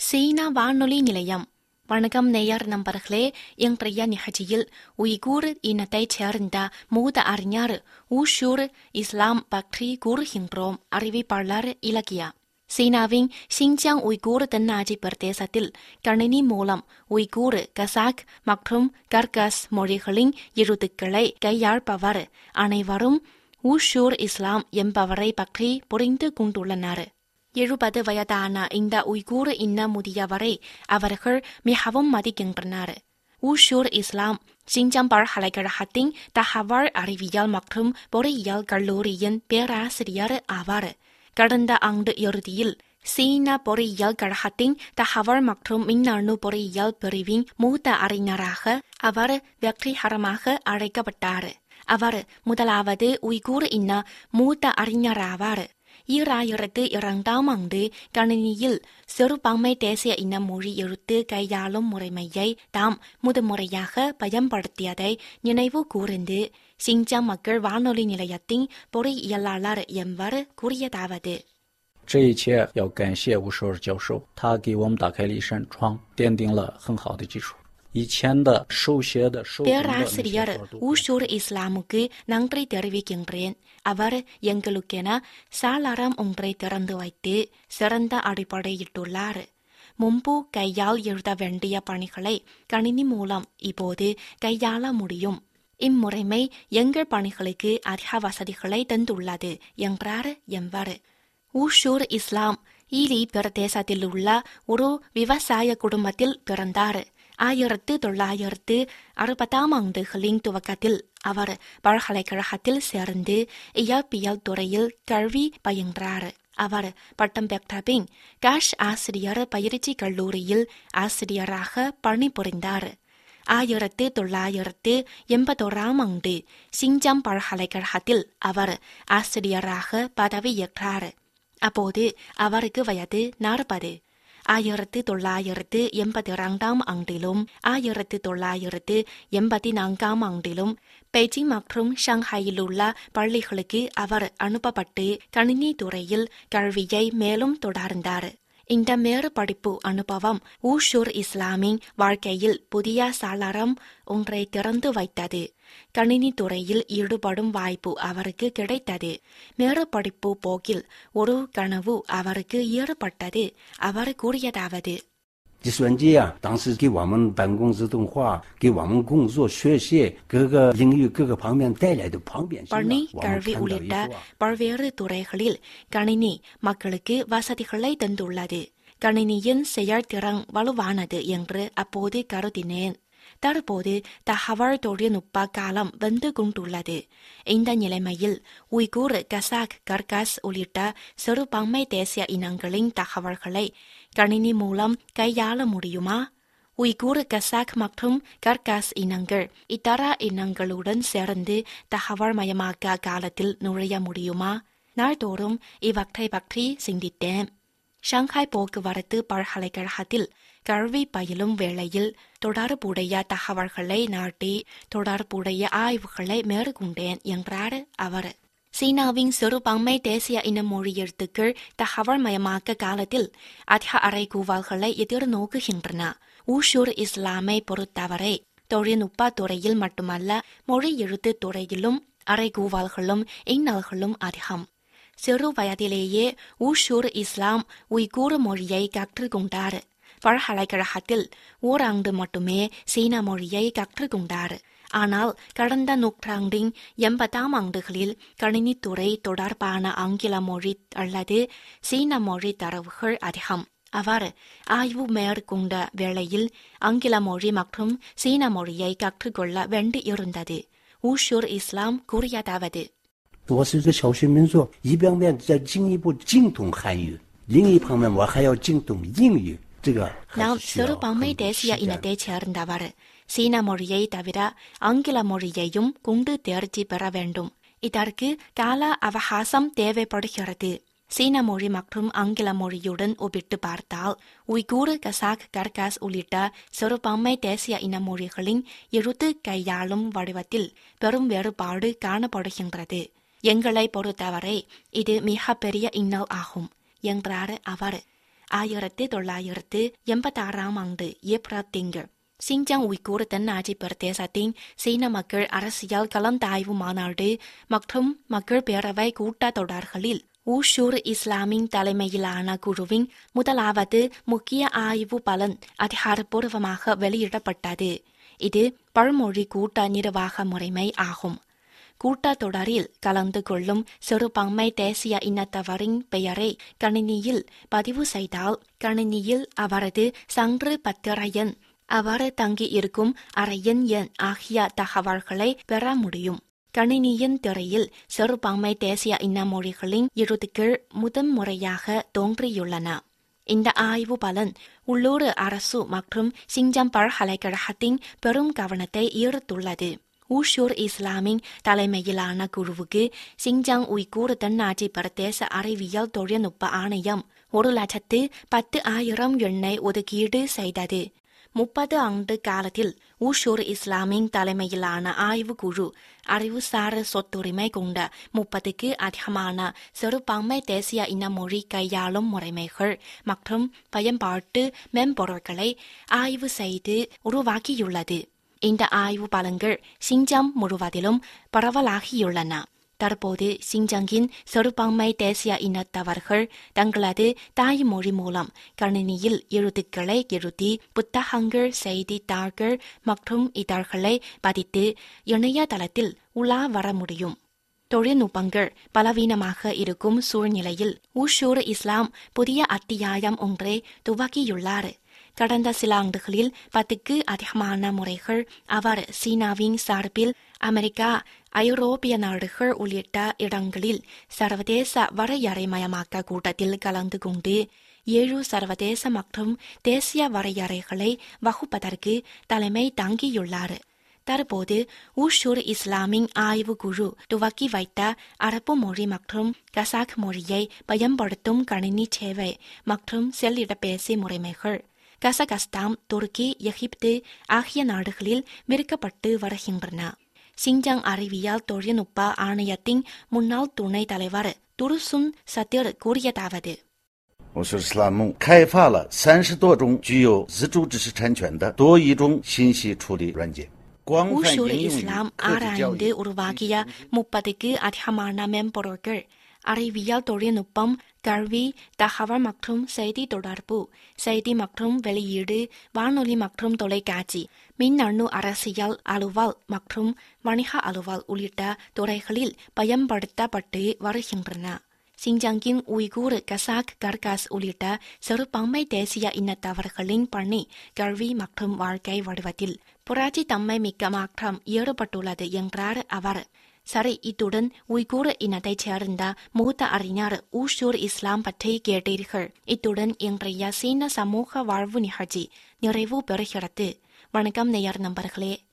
சீனா வானொலி நிலையம் வணக்கம் நேயர் நண்பர்களே இன்றைய நிகழ்ச்சியில் உய்கூர் இனத்தைச் சேர்ந்த மூத்த அறிஞர் ஊஷூர் இஸ்லாம் பற்றி கூறுகின்றோம் அறிவிப்பாளர் இலக்கியா சீனாவின் ஷின்ஜியாங் உய்கூர் தென்னாட்சி பிரதேசத்தில் கணினி மூலம் உய்கூர் கசாக் மற்றும் கர்கஸ் மொழிகளின் எழுத்துக்களை கையாள்பவர் அனைவரும் ஊஷூர் இஸ்லாம் என்பவரை பற்றி புரிந்து கொண்டுள்ளனர் எழுபது வயதான இந்த உய்கூர் இன்ன முதியவரை அவர்கள் மிகவும் மதிக்கின்றனர் ஊஷூர் இஸ்லாம் சிங்ஜாம் பல்கலைக்கழகத்தின் தகவல் அறிவியல் மற்றும் பொறியியல் கல்லூரியின் பேராசிரியர் ஆவார் கடந்த ஆண்டு இறுதியில் சீன பொறியியல் கழகத்தின் தகவல் மற்றும் மின்னணு பொறியியல் பிரிவின் மூத்த அறிஞராக அவர் வெற்றிகரமாக அழைக்கப்பட்டார் அவர் முதலாவது உய்கூர் இன்ன மூத்த அறிஞராவார் ஈராயிரத்து இரண்டாம் ஆண்டு கணினியில் சிறுபான்மை தேசிய இன மொழி எழுத்து கையாளும் முறைமையை தாம் முதன்முறையாக பயன்படுத்தியதை நினைவு கூர்ந்து சிங்ஜாம் மக்கள் வானொலி நிலையத்தின் பொறியியலாளர் என்பவர் கூறியதாவது 这一切要感谢吴首尔教授，他给我们打开了一扇窗，奠定了很好的基础。以前的手写的手工的那些 பேராசிரியர் 活动 ஊஷூர் இஸ்லாமுக்கு நன்றி தெரிவிக்கின்றேன் அவர் எங்களுக்கென சாளரம் ஒன்றை திறந்து வைத்து சிறந்த அடிப்படையிட்டுள்ளார் முன்பு கையால் எழுத வேண்டிய பணிகளை கணினி மூலம் இப்போது கையாள முடியும் இம்முறைமை எங்கள் பணிகளுக்கு அதிக வசதிகளை தந்துள்ளது என்றார் என்பர் ஊஷூர் இஸ்லாம் ஈலி பிரதேசத்தில் உள்ள ஒரு விவசாய குடும்பத்தில் பிறந்தார் ஆயிரத்து தொள்ளாயிரத்து அறுபதாம் ஆண்டுகளின் துவக்கத்தில் அவர் பல்கலைக்கழகத்தில் சேர்ந்து இயற்பியல் துறையில் கல்வி பயின்றார் அவர் பட்டம் பெற்ற பின் காஷ் ஆசிரியர் பயிற்சி கல்லூரியில் ஆசிரியராக பணிபுரிந்தார் ஆயிரத்து தொள்ளாயிரத்து எண்பத்தோராம் ஆண்டு சிங்ஜாம் பல்கலைக்கழகத்தில் அவர் ஆசிரியராக பதவியேற்றார் அப்போது அவருக்கு வயது நாற்பது ஆயிரத்து தொள்ளாயிரத்து எண்பத்தி இரண்டாம் ஆண்டிலும் ஆயிரத்து தொள்ளாயிரத்து எண்பத்தி நான்காம் ஆண்டிலும் பெய்ஜிங் மற்றும் ஷாங்காயில் உள்ள பள்ளிகளுக்கு அவர் அனுப்பப்பட்டு கணினி துறையில் கல்வியை மேலும் தொடர்ந்தார் இந்த மேறு படிப்பு அனுபவம் ஊஷூர் இஸ்லாமின் வாழ்க்கையில் புதிய சாளரம் ஒன்றை திறந்து வைத்தது கணினி துறையில் ஈடுபடும் வாய்ப்பு அவருக்கு கிடைத்தது மேறு படிப்பு போக்கில் ஒரு கனவு அவருக்கு ஏற்பட்டது அவர் கூறியதாவது 计算机啊，当时给我们办公自动化，给我们工作、学习各个领域、各个方面带来的方便性啊、 பணி 我们 கல்வி 看到以 உள்ளிட்ட 后啊， பல்வேறு துறைகளில் கணினி மக்களுக்கு வசதிகளை தந்துள்ளது கணினியின் செயல்திறன் வலுவானது என்று அப்போது கருதினேன் தற்போது தகவல் தொழில்நுட்ப காலம் வந்து கொண்டுள்ளது இந்த நிலைமையில் உய்கூர் கசாக் கர்காஸ் உள்ளிட்ட சிறுபான்மை தேசிய இனங்களின் தகவல்களை கணினி மூலம் கையாள முடியுமா உய்கூர் கசாக் மற்றும் கர்காஸ் இனங்கள் இதர இனங்களுடன் சேர்ந்து தகவல் மயமாக்க காலத்தில் நுழைய முடியுமா நாள்தோறும் இவற்றை பற்றி சிந்தித்தேன் ஷாங்காய் போக்குவரத்து பல்கலைக்கழகத்தில் கல்வி பயிலும் வேளையில் தொடர்புடைய தகவல்களை நாட்டி தொடர்புடைய ஆய்வுகளை மேற்கொண்டேன் என்றார் அவர் சீனாவின் சிறுபான்மை தேசிய இன மொழி எழுத்துக்கள் தகவல் மயமாக்க காலத்தில் அதிக அறைகூவல்களை எதிர்நோக்குகின்றன ஊஷூர் இஸ்லாமை பொறுத்தவரை தொழில்நுட்ப துறையில் மட்டுமல்ல மொழி எழுத்து துறையிலும் அறைகூவல்களும் இன்னல்களும் அதிகம் சிறு வயதிலேயே ஊஷூர் இஸ்லாம் உய்கூர் மொழியை கற்றுக்கொண்டார் பல்கலைக்கழகத்தில் ஓராண்டு மட்டுமே சீன மொழியை கற்றுக்கொண்டார் ஆனால் கடந்த நூற்றாண்டின் எண்பதாம் ஆண்டுகளில் கணினித்துறை தொடர்பான ஆங்கில மொழி அல்லது சீன மொழி தரவுகள் அதிகம் அவர் ஆய்வு மேற்கொண்ட வேளையில் ஆங்கில மொழி மற்றும் சீன மொழியை கற்றுக்கொள்ள வேண்டியிருந்தது ஊஷூர் இஸ்லாம் கூறியதாவது 我是一个小学民族，一方面在进一步精通汉语，另一方面我还要精通英语，这个还 நாம் 是需要 சிறுபான்மை 很多 தேசிய 时间。 இனத்தைச் சேர்ந்தவர் சீன மொழியை தவிர ஆங்கில மொழியையும் கொண்டு தேர்ச்சி பெற வேண்டும் இதற்கு கால அவகாசம் தேவைப்படுகிறது சீன மொழி மற்றும் ஆங்கில மொழியுடன் ஒப்பிட்டு பார்த்தால் உய்கூர் கசாக் கர்காஸ் உள்ளிட்ட சிறுபான்மை தேசிய இன மொழிகளின் எழுத்து கையாளும் வடிவத்தில் பெரும் வேறுபாடு காணப்படுகின்றது எங்களை பொறுத்தவரை இது மிக பெரிய இன்னல் ஆகும் என்றார் அவர் ஆயிரத்தி தொள்ளாயிரத்து எண்பத்தாறாம் ஆண்டு ஏப்ரல் திங்கள் சிங்ஜாங் உய்கூர் தென்னாட்சி பிரதேசத்தின் சீன மக்கள் அரசியல் கலந்தாய்வு மாநாடு மற்றும் மக்கள் பேரவை கூட்டத்தொடர்களில் ஊஷூர் இஸ்லாமின் தலைமையிலான குழுவின் முதலாவது முக்கிய ஆய்வு பலன் அதிகாரப்பூர்வமாக வெளியிடப்பட்டது இது பழமொழி கூட்ட நிர்வாக முறைமை ஆகும் கூட்டத்தொடரில் கலந்து கொள்ளும் சிறுபான்மை தேசிய இனத்தவரின் பெயரை கணினியில் பதிவு செய்தால் கணினியில் அவரது சங்கு பத்திர எண் அவர் தங்கியிருக்கும் அறையின் எண் ஆகிய தகவல்களை பெற முடியும் கணினியின் திரையில் சிறுபான்மை தேசிய இன மொழிகளின் எழுத்துக்கள் முதன்முறையாக தோன்றியுள்ளன இந்த ஆய்வு பலன் உள்ளூர் அரசு மற்றும் சிங்ஜாம் பல்கலைக்கழகத்தின் பெரும் கவனத்தை ஈர்த்துள்ளது ஊஷூர் இஸ்லாமின் தலைமையிலான குழுவுக்கு சிங்ஜாங் உய்கூர் தென்னாட்சி பிரதேச அறிவியல் தொழில்நுட்ப ஆணையம் ஒரு லட்சத்து பத்து ஆயிரம் எண்ணெய் ஒதுக்கீடு செய்தது முப்பது ஆண்டு காலத்தில் ஊஷூர் இஸ்லாமின் தலைமையிலான ஆய்வுக்குழு அறிவுசார் சொத்துரிமை கொண்ட முப்பதுக்கு அதிகமான சிறுபான்மை தேசிய இன மொழி கையாளும் முறைமைகள் மற்றும் பயன்பாட்டு மென்பொருட்களை ஆய்வு செய்து உருவாக்கியுள்ளது இந்த ஆய்வு பலன்கள் சிங்ஜாம் முழுவதிலும் பரவலாகியுள்ளன தற்போது சிங்ஜாங்கின் சிறுபான்மை தேசிய இனத்தவர்கள் தங்களது தாய்மொழி மூலம் கணினியில் எழுத்துக்களை எழுதி புத்தகங்கள் செய்தித்தாள்கள் மற்றும் இதழ்களை பதித்து இணையதளத்தில் உலா வர முடியும் தொழில்நுட்பங்கள் பலவீனமாக இருக்கும் சூழ்நிலையில் உஷூர் இஸ்லாம் புதிய அத்தியாயம் ஒன்றை துவக்கியுள்ளார் கடந்த சில ஆண்டுகளில் பத்துக்கு அதிகமான முறைகள் அவர் சீனாவின் சார்பில் அமெரிக்கா ஐரோப்பிய நாடுகள் உள்ளிட்ட இடங்களில் சர்வதேச வரையறைமயமாக்க கூட்டத்தில் கலந்து கொண்டு ஏழு சர்வதேச மற்றும் தேசிய வரையறைகளை வகுப்பதற்கு தலைமை தாங்கியுள்ளார் தற்போது ஊஷூர் இஸ்லாமின் ஆய்வு குழு துவக்கி வைத்த அரபு மொழி மற்றும் கசாக் மொழியை பயன்படுத்தும் கணினி சேவை மற்றும் செல்லிடப்பேசி முறைமைகள் கசகஸ்தான் துருக்கி எகிப்து ஆகிய நாடுகளில் விற்கப்பட்டு வருகின்றன சிங்ஜாங் அறிவியல் தொழில்நுட்ப ஆணையத்தின் முன்னாள் துணைத் தலைவர் துருசுன் சத்திர் கூறியதாவது 我说斯拉姆开发了三十多种具有自主知识产权的多一种信息处理软件，广泛 ஊஷூர் 应用 இஸ்லாம் 于科技教 ஆராய்ந்து 育。 உருவாக்கிய முப்பதுக்கு அதிகமான மென்பொருட்கள் அறிவியல் தொழில்நுட்பம் கல்வி தகவல் மற்றும் செய்தி தொடர்பு செய்தி மற்றும் வெளியீடு வானொலி மற்றும் தொலைக்காட்சி மின்னணு அரசியல் அலுவல் மற்றும் வணிக அலுவல் உள்ளிட்ட துறைகளில் பயன்படுத்தப்பட்டு வருகின்றன சிங்ஜாங்கின் உய்கூர் கசாக் கர்காஸ் உள்ளிட்ட சிறுபான்மை தேசிய இனத்தவர்களின் பணி கல்வி மற்றும் வாழ்க்கை வடிவத்தில் புராட்சி தன்மை மிக்க மாற்றம் ஏற்பட்டுள்ளது என்றார் அவர் சரி இத்துடன் உய்கூர் இனத்தைச் சேர்ந்த மூத்த அறிஞர் ஊஷூர் இஸ்லாம் பற்றி கேட்டீர்கள் இத்துடன் இன்றைய சீன சமூக வாழ்வு நிகழ்ச்சி நிறைவு பெறுகிறது வணக்கம் நேயர் நண்பர்களே